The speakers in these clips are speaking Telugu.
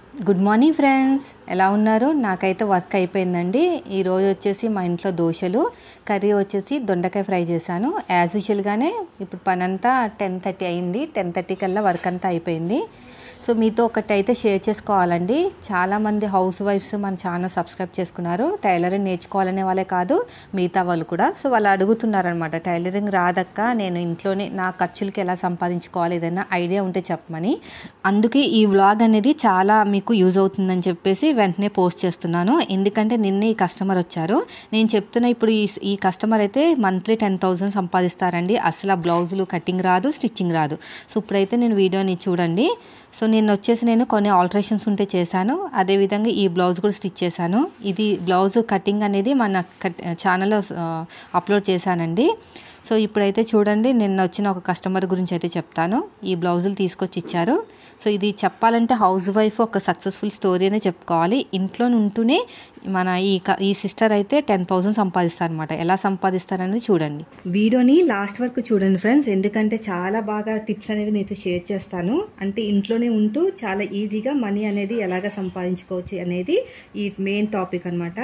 గుడ్ మార్నింగ్ ఫ్రెండ్స్ ఎలా ఉన్నారు నాకైతే వర్క్ అయిపోయిందండి ఈరోజు వచ్చేసి మా ఇంట్లో దోశలు కర్రీ వచ్చేసి దొండకాయ ఫ్రై చేశాను యాజ్ యూజువల్గానే ఇప్పుడు పని అంతా టెన్ థర్టీ అయింది టెన్ థర్టీ కల్లా వర్క్ అంతా అయిపోయింది సో మీతో ఒకటి అయితే షేర్ చేసుకోవాలండి చాలామంది హౌస్ వైఫ్స్ మన ఛానల్ సబ్స్క్రైబ్ చేసుకున్నారు టైలరింగ్ నేర్చుకోవాలనే వాళ్ళే కాదు మిగతా వాళ్ళు కూడా సో వాళ్ళు అడుగుతున్నారనమాట టైలరింగ్ రాదక్క నేను ఇంట్లోనే నా ఖర్చులకి ఎలా సంపాదించుకోవాలి ఏదైనా ఐడియా ఉంటే చెప్పమని అందుకే ఈ వ్లాగ్ అనేది చాలా మీకు యూజ్ అవుతుందని చెప్పేసి వెంటనే పోస్ట్ చేస్తున్నాను ఎందుకంటే నిన్నే ఈ కస్టమర్ వచ్చారు నేను చెప్తున్న ఇప్పుడు ఈ ఈ కస్టమర్ అయితే మంత్లీ టెన్ థౌజండ్ సంపాదిస్తారండి అసలు ఆ బ్లౌజులు కటింగ్ రాదు స్టిచ్చింగ్ రాదు సో ఇప్పుడైతే నేను వీడియోని చూడండి సో నేను వచ్చేసి నేను కొన్ని ఆల్టరేషన్స్ ఉంటే చేశాను అదేవిధంగా ఈ బ్లౌజ్ కూడా స్టిచ్ చేశాను ఇది బ్లౌజ్ కటింగ్ అనేది మన కట్ ఛానల్లో అప్లోడ్ చేశానండి సో ఇప్పుడైతే చూడండి నిన్న వచ్చిన ఒక కస్టమర్ గురించి అయితే చెప్తాను ఈ బ్లౌజులు తీసుకొచ్చి ఇచ్చారు సో ఇది చెప్పాలంటే హౌస్ వైఫ్ ఒక సక్సెస్ఫుల్ స్టోరీ అనే చెప్పుకోవాలి ఇంట్లో ఉంటూనే మన ఈ ఈ సిస్టర్ అయితే టెన్ థౌసండ్ సంపాదిస్తారు అనమాట ఎలా సంపాదిస్తారనేది చూడండి వీడియోని లాస్ట్ వరకు చూడండి ఫ్రెండ్స్ ఎందుకంటే చాలా బాగా టిప్స్ అనేవి నీతో షేర్ చేస్తాను అంటే ఇంట్లోనే ఉంటూ చాలా ఈజీగా మనీ అనేది ఎలాగ సంపాదించుకోవచ్చు అనేది ఈ మెయిన్ టాపిక్ అనమాట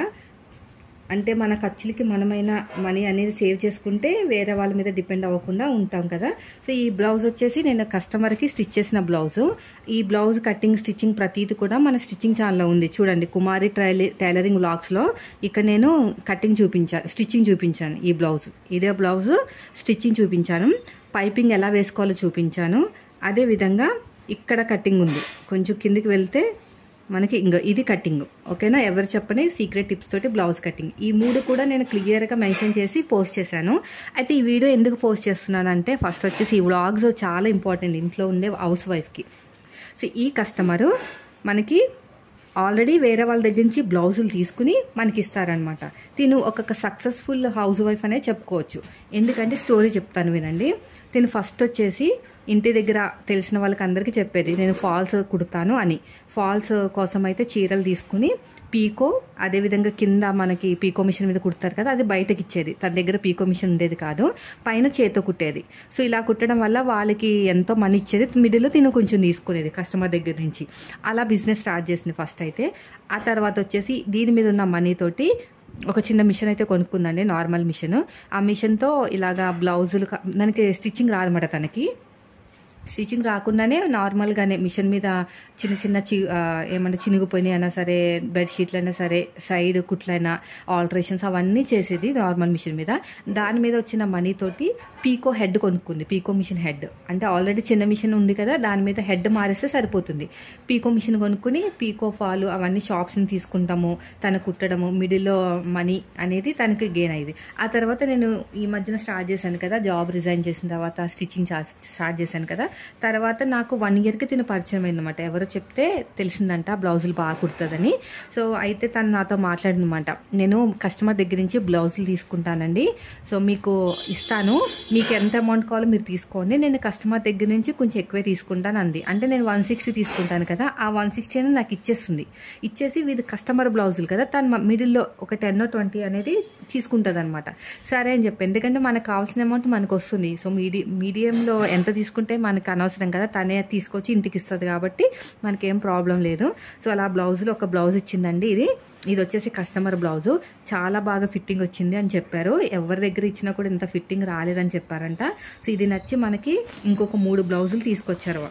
అంటే మన ఖర్చులకి మనమైన మనీ అనేది సేవ్ చేసుకుంటే వేరే వాళ్ళ మీద డిపెండ్ అవ్వకుండా ఉంటాం కదా సో ఈ బ్లౌజ్ వచ్చేసి నేను కస్టమర్కి స్టిచ్ చేసిన బ్లౌజు ఈ బ్లౌజ్ కటింగ్ స్టిచ్చింగ్ ప్రతిది కూడా మన స్టిచ్చింగ్ ఛానల్లో ఉంది చూడండి కుమారి ట్రైలి టైలరింగ్ బ్లాగ్స్లో ఇక్కడ నేను కటింగ్ చూపించాను స్టిచ్చింగ్ చూపించాను ఈ బ్లౌజ్ ఇదే బ్లౌజ్ స్టిచ్చింగ్ చూపించాను పైపింగ్ ఎలా వేసుకోవాలో చూపించాను అదేవిధంగా ఇక్కడ కటింగ్ ఉంది కొంచెం కిందికి వెళ్తే మనకి ఇంక ఇది కటింగ్ ఓకేనా ఎవరు చెప్పని సీక్రెట్ టిప్స్ తోటి బ్లౌజ్ కటింగ్ ఈ మూడు కూడా నేను క్లియర్గా మెన్షన్ చేసి పోస్ట్ చేశాను అయితే ఈ వీడియో ఎందుకు పోస్ట్ చేస్తున్నానంటే ఫస్ట్ వచ్చేసి ఈ వ్లాగ్స్ చాలా ఇంపార్టెంట్ ఇంట్లో ఉండే హౌస్ వైఫ్కి సో ఈ కస్టమరు మనకి ఆల్రెడీ వేరే వాళ్ళ దగ్గర నుంచి బ్లౌజులు తీసుకుని మనకి ఇస్తారనమాట తిను ఒక సక్సెస్ఫుల్ హౌస్ వైఫ్ అనే చెప్పుకోవచ్చు ఎందుకంటే స్టోరీ చెప్తాను వినండి తిను ఫస్ట్ వచ్చేసి ఇంటి దగ్గర తెలిసిన వాళ్ళకి అందరికీ చెప్పేది నేను ఫాల్స్ కుడతాను అని ఫాల్స్ కోసం అయితే చీరలు తీసుకుని పీకో అదేవిధంగా కింద మనకి పీకో మిషన్ మీద కుడతారు కదా అది బయటకి ఇచ్చేది తన దగ్గర పీకో మిషన్ ఉండేది కాదు పైన చేతితో కుట్టేది సో ఇలా కుట్టడం వల్ల వాళ్ళకి ఎంతో మనీ ఇచ్చేది మిడిల్లో తిను కొంచెం తీసుకునేది కస్టమర్ దగ్గర నుంచి అలా బిజినెస్ స్టార్ట్ చేసింది ఫస్ట్ అయితే ఆ తర్వాత వచ్చేసి దీని మీద ఉన్న మనీ తోటి ఒక చిన్న మిషన్ అయితే కొనుక్కుందండి నార్మల్ మిషన్ ఆ మిషన్తో ఇలాగా బ్లౌజులు దానికి స్టిచ్చింగ్ రాదన్నమాట తనకి స్టిచ్చింగ్ రాకుండానే నార్మల్గానే మిషన్ మీద చిన్న చిన్న చి ఏమంటే చినిగిపోయినాయి అయినా సరే బెడ్షీట్లు అయినా సరే సైడ్ కుట్లైనా ఆల్టరేషన్స్ అవన్నీ చేసేది నార్మల్ మిషన్ మీద దాని మీద వచ్చిన మనీ తోటి పీకో హెడ్ కొనుక్కుంది పీకో మిషన్ హెడ్ అంటే ఆల్రెడీ చిన్న మిషన్ ఉంది కదా దాని మీద హెడ్ మారిస్తే సరిపోతుంది పీకో మిషన్ కొనుక్కుని పీకో ఫాలు అవన్నీ షాప్స్ని తీసుకుంటాము తను కుట్టడము మిడిల్లో మనీ అనేది తనకి గెయిన్ అయ్యేది ఆ తర్వాత నేను ఈ మధ్యన స్టార్ట్ చేశాను కదా జాబ్ రిజైన్ చేసిన తర్వాత స్టిచ్చింగ్ స్టార్ట్ చేశాను కదా తర్వాత నాకు వన్ ఇయర్కి తిన పరిచయం అయిందన్నమాట ఎవరో చెప్తే తెలిసిందంట బ్లౌజులు బాగా కుడుతుందని సో అయితే తను నాతో మాట్లాడిందన్నమాట నేను కస్టమర్ దగ్గర నుంచి బ్లౌజులు తీసుకుంటానండి సో మీకు ఇస్తాను మీకు ఎంత అమౌంట్ కావాలో మీరు తీసుకోండి నేను కస్టమర్ దగ్గర నుంచి కొంచెం ఎక్కువే తీసుకుంటాను అంది అంటే నేను వన్ సిక్స్టీ తీసుకుంటాను కదా ఆ వన్ సిక్స్టీ అనేది నాకు ఇచ్చేస్తుంది ఇచ్చేసి వీది కస్టమర్ బ్లౌజులు కదా తను మిడిల్లో ఒక టెన్ ట్వంటీ అనేది తీసుకుంటుంది అనమాట సరే అని చెప్పి ఎందుకంటే మనకు కావాల్సిన అమౌంట్ మనకు వస్తుంది సో మీడి మీడియంలో ఎంత తీసుకుంటే మనకు అనవసరం కదా తనే తీసుకొచ్చి ఇంటికి ఇస్తుంది కాబట్టి మనకేం ప్రాబ్లం లేదు సో అలా బ్లౌజులు ఒక బ్లౌజ్ ఇచ్చిందండి ఇది ఇది వచ్చేసి కస్టమర్ బ్లౌజు చాలా బాగా ఫిట్టింగ్ వచ్చింది అని చెప్పారు ఎవరి దగ్గర ఇచ్చినా కూడా ఇంత ఫిట్టింగ్ రాలేదని చెప్పారంట సో ఇది నచ్చి మనకి ఇంకొక మూడు బ్లౌజులు తీసుకొచ్చారు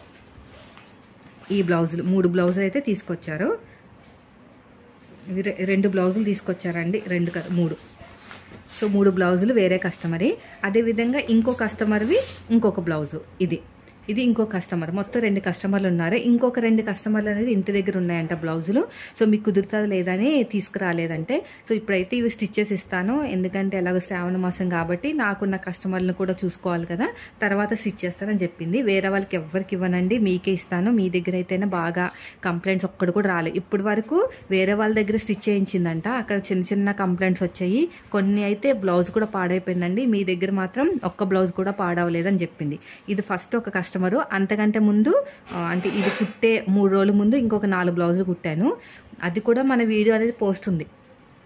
ఈ బ్లౌజులు మూడు బ్లౌజులు అయితే తీసుకొచ్చారు రెండు బ్లౌజులు తీసుకొచ్చారండి రెండు కదా మూడు సో మూడు బ్లౌజులు వేరే కస్టమరే అదేవిధంగా ఇంకో కస్టమర్వి ఇంకొక బ్లౌజు ఇది ఇది ఇంకో కస్టమర్ మొత్తం రెండు కస్టమర్లు ఉన్నారు ఇంకొక రెండు కస్టమర్లు అనేది ఇంటి దగ్గర ఉన్నాయంట బ్లౌజులు సో మీకు కుదురుతుంది లేదని తీసుకురాలేదంటే సో ఇప్పుడైతే ఇవి స్టిచ్చెస్ ఇస్తాను ఎందుకంటే ఎలాగో శ్రావణ మాసం కాబట్టి నాకున్న కస్టమర్లను కూడా చూసుకోవాలి కదా తర్వాత స్టిచ్ చేస్తానని చెప్పింది వేరే వాళ్ళకి ఎవరికి ఇవ్వనండి మీకే ఇస్తాను మీ దగ్గర అయితేనే బాగా కంప్లైంట్స్ ఒక్కడు కూడా రాలేదు ఇప్పటి వరకు వేరే వాళ్ళ దగ్గర స్టిచ్ చేయించిందంట అక్కడ చిన్న చిన్న కంప్లైంట్స్ వచ్చాయి కొన్ని అయితే బ్లౌజ్ కూడా పాడైపోయిందండి మీ దగ్గర మాత్రం ఒక్క బ్లౌజ్ కూడా పాడవలేదని చెప్పింది ఇది ఫస్ట్ ఒక కస్టమరు అంతకంటే ముందు అంటే ఇది కుట్టే మూడు రోజుల ముందు ఇంకొక నాలుగు బ్లౌజులు కుట్టాను అది కూడా మన వీడియో అనేది పోస్ట్ ఉంది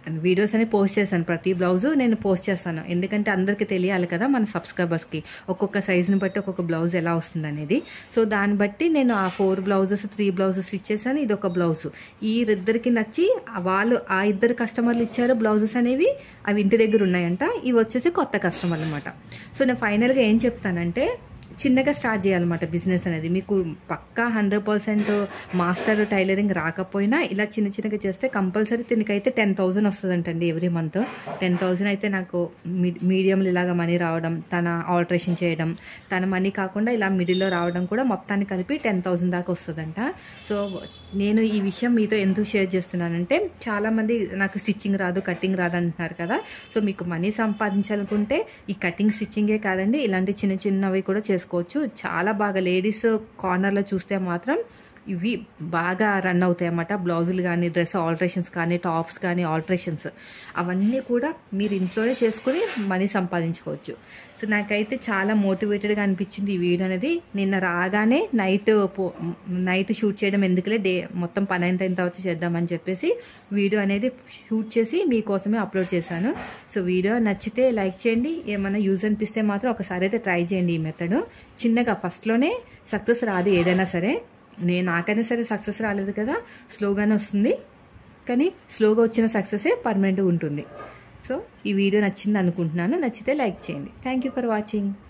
వీడియోస్ అని పోస్ట్ చేశాను ప్రతి బ్లౌజ్ నేను పోస్ట్ చేస్తాను ఎందుకంటే అందరికీ తెలియాలి కదా మన సబ్స్క్రైబర్స్కి ఒక్కొక్క సైజుని బట్టి ఒక్కొక్క బ్లౌజ్ ఎలా వస్తుంది అనేది సో దాన్ని బట్టి నేను ఆ ఫోర్ బ్లౌజెస్ త్రీ బ్లౌజెస్ ఇచ్చేసాను ఇది ఒక బ్లౌజ్ ఈ ఇద్దరికి నచ్చి వాళ్ళు ఆ ఇద్దరు కస్టమర్లు ఇచ్చారు బ్లౌజెస్ అనేవి అవి ఇంటి దగ్గర ఉన్నాయంట ఇవి వచ్చేసి కొత్త కస్టమర్లు అనమాట సో నేను ఫైనల్గా ఏం చెప్తానంటే చిన్నగా స్టార్ట్ చేయాలన్నమాట బిజినెస్ అనేది మీకు పక్కా హండ్రెడ్ పర్సెంట్ మాస్టర్ టైలరింగ్ రాకపోయినా ఇలా చిన్న చిన్నగా చేస్తే కంపల్సరీ దీనికైతే టెన్ థౌజండ్ వస్తుందంటండి ఎవ్రీ మంత్ టెన్ థౌజండ్ అయితే నాకు మీడియంలో ఇలాగ మనీ రావడం తన ఆల్టరేషన్ చేయడం తన మనీ కాకుండా ఇలా మిడిల్లో రావడం కూడా మొత్తాన్ని కలిపి టెన్ థౌజండ్ దాకా వస్తుందంట సో నేను ఈ విషయం మీతో ఎందుకు షేర్ చేస్తున్నానంటే చాలామంది నాకు స్టిచ్చింగ్ రాదు కటింగ్ రాదు అంటున్నారు కదా సో మీకు మనీ సంపాదించాలనుకుంటే ఈ కటింగ్ స్టిచ్చింగే కాదండి ఇలాంటి చిన్న చిన్నవి కూడా చేసుకోవచ్చు చాలా బాగా లేడీస్ కార్నర్లో చూస్తే మాత్రం ఇవి బాగా రన్ అవుతాయి అన్నమాట బ్లౌజులు కానీ డ్రెస్ ఆల్టరేషన్స్ కానీ టాప్స్ కానీ ఆల్టరేషన్స్ అవన్నీ కూడా మీరు ఇంట్లోనే చేసుకుని మనీ సంపాదించుకోవచ్చు సో నాకైతే చాలా మోటివేటెడ్గా అనిపించింది ఈ వీడియో అనేది నిన్న రాగానే నైట్ పో నైట్ షూట్ చేయడం ఎందుకులే డే మొత్తం పని అయిన తర్వాత చేద్దామని చెప్పేసి వీడియో అనేది షూట్ చేసి మీకోసమే అప్లోడ్ చేశాను సో వీడియో నచ్చితే లైక్ చేయండి ఏమైనా యూజ్ అనిపిస్తే మాత్రం ఒకసారి అయితే ట్రై చేయండి ఈ మెథడ్ చిన్నగా ఫస్ట్లోనే సక్సెస్ రాదు ఏదైనా సరే నేను నాకైనా సరే సక్సెస్ రాలేదు కదా స్లోగానే వస్తుంది కానీ స్లోగా వచ్చిన సక్సెసే పర్మనెంట్గా ఉంటుంది సో ఈ వీడియో నచ్చింది అనుకుంటున్నాను నచ్చితే లైక్ చేయండి థ్యాంక్ యూ ఫర్ వాచింగ్